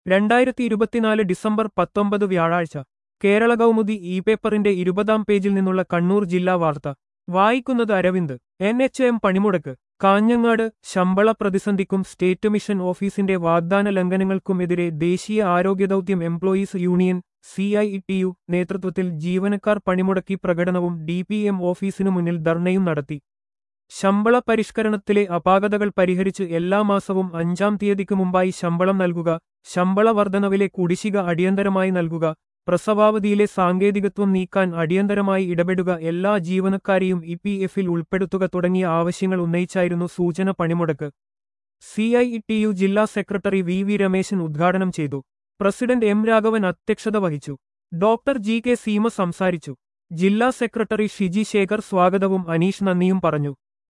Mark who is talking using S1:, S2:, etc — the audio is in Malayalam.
S1: രണ്ടായിരത്തി ഇരുപത്തിനാല് ഡിസംബർ പത്തൊമ്പത് വ്യാഴാഴ്ച കേരള കൗമുദി ഇ പേപ്പറിന്റെ ഇരുപതാം പേജിൽ നിന്നുള്ള കണ്ണൂർ ജില്ലാ വാർത്ത വായിക്കുന്നത് അരവിന്ദ് എൻ എച്ച് എം പണിമുടക്ക് കാഞ്ഞങ്ങാട് ശമ്പള പ്രതിസന്ധിക്കും സ്റ്റേറ്റ് മിഷൻ ഓഫീസിന്റെ വാഗ്ദാന ലംഘനങ്ങൾക്കുമെതിരെ ദേശീയ ആരോഗ്യദൗത്യം employees union C I T U നേതൃത്വത്തിൽ ജീവനക്കാർ പണിമുടക്കി പ്രകടനവും ഡി പി എം ഓഫീസിനു മുന്നിൽ ധർണയും നടത്തി ശമ്പള പരിഷ്കരണത്തിലെ അപാകതകൾ പരിഹരിച്ച് എല്ലാ മാസവും അഞ്ചാം തീയതിക്ക് മുമ്പായി ശമ്പളം നൽകുക ശമ്പള വർധനവിലെ കുടിശ്ശിക അടിയന്തരമായി നൽകുക പ്രസവാവധിയിലെ സാങ്കേതികത്വം നീക്കാൻ അടിയന്തരമായി ഇടപെടുക എല്ലാ ജീവനക്കാരെയും ഇ പി എഫിൽ ഉൾപ്പെടുത്തുക തുടങ്ങിയ ആവശ്യങ്ങൾ ഉന്നയിച്ചായിരുന്നു സൂചന പണിമുടക്ക് സി ഐ ടി യു ജില്ലാ സെക്രട്ടറി വി വി രമേശൻ ഉദ്ഘാടനം ചെയ്തു പ്രസിഡന്റ് എം രാഘവൻ അധ്യക്ഷത വഹിച്ചു ഡോക്ടർ ജി കെ സീമ സംസാരിച്ചു ജില്ലാ സെക്രട്ടറി ഷിജി ശേഖർ സ്വാഗതവും അനീഷ് നന്ദിയും പറഞ്ഞു